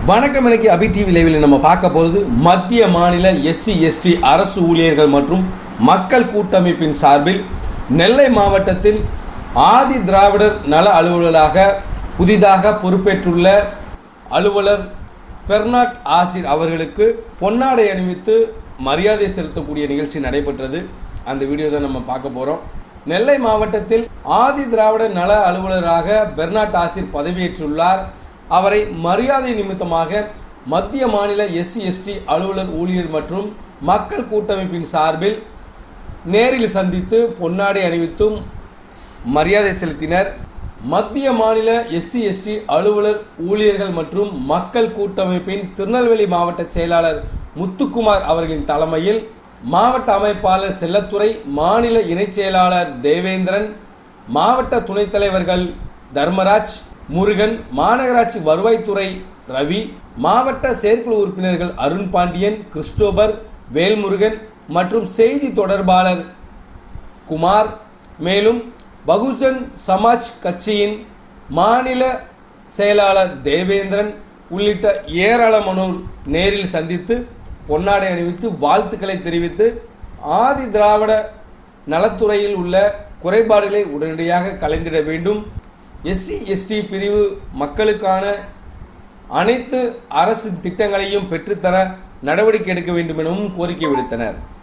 வணக்கம் எனக்கு அபி டிவி லைவில் நம்ம பார்க்க போகிறது மத்திய மாநில எஸ்சி எஸ்டி அரசு ஊழியர்கள் மற்றும் மக்கள் கூட்டமைப்பின் சார்பில் நெல்லை மாவட்டத்தில் ஆதி திராவிடர் நல அலுவலராக புதிதாக பொறுப்பேற்றுள்ள அலுவலர் பெர்னாட் ஆசிர் அவர்களுக்கு பொன்னாடை அணிவித்து மரியாதை செலுத்தக்கூடிய நிகழ்ச்சி நடைபெற்றது அந்த வீடியோ தான் நம்ம பார்க்க போகிறோம் நெல்லை மாவட்டத்தில் ஆதி திராவிடர் நல அலுவலராக பெர்னாட் ஆசிர் பதவியேற்றுள்ளார் அவரை மரியாதை நிமித்தமாக மத்திய மாநில எஸ்சி எஸ்டி அலுவலர் ஊழியர் மற்றும் மக்கள் கூட்டமைப்பின் சார்பில் நேரில் சந்தித்து பொன்னாடை அணிவித்தும் மரியாதை செலுத்தினர் மத்திய மாநில எஸ்சி எஸ்டி அலுவலர் ஊழியர்கள் மற்றும் மக்கள் கூட்டமைப்பின் திருநெல்வேலி மாவட்ட செயலாளர் முத்துக்குமார் அவர்களின் தலைமையில் மாவட்ட அமைப்பாளர் செல்லத்துறை மாநில இணைச் செயலாளர் தேவேந்திரன் மாவட்ட துணைத் தலைவர்கள் தர்மராஜ் முருகன் மாநகராட்சி வருவாய்த்துறை ரவி மாவட்ட செயற்குழு உறுப்பினர்கள் அருண் பாண்டியன் கிறிஸ்டோபர் வேல்முருகன் மற்றும் செய்தி தொடர்பாளர் குமார் மேலும் பகுஜன் சமாஜ் கட்சியின் மாநில செயலாளர் தேவேந்திரன் உள்ளிட்ட ஏராளமானோர் நேரில் சந்தித்து பொன்னாடை அணிவித்து வாழ்த்துக்களை தெரிவித்து ஆதி திராவிட நலத்துறையில் உள்ள குறைபாடுகளை உடனடியாக கலைந்திட வேண்டும் எஸ்சி எஸ்டி பிரிவு மக்களுக்கான அனைத்து அரசு திட்டங்களையும் பெற்றுத்தர நடவடிக்கை எடுக்க வேண்டும் எனவும் கோரிக்கை விடுத்தனர்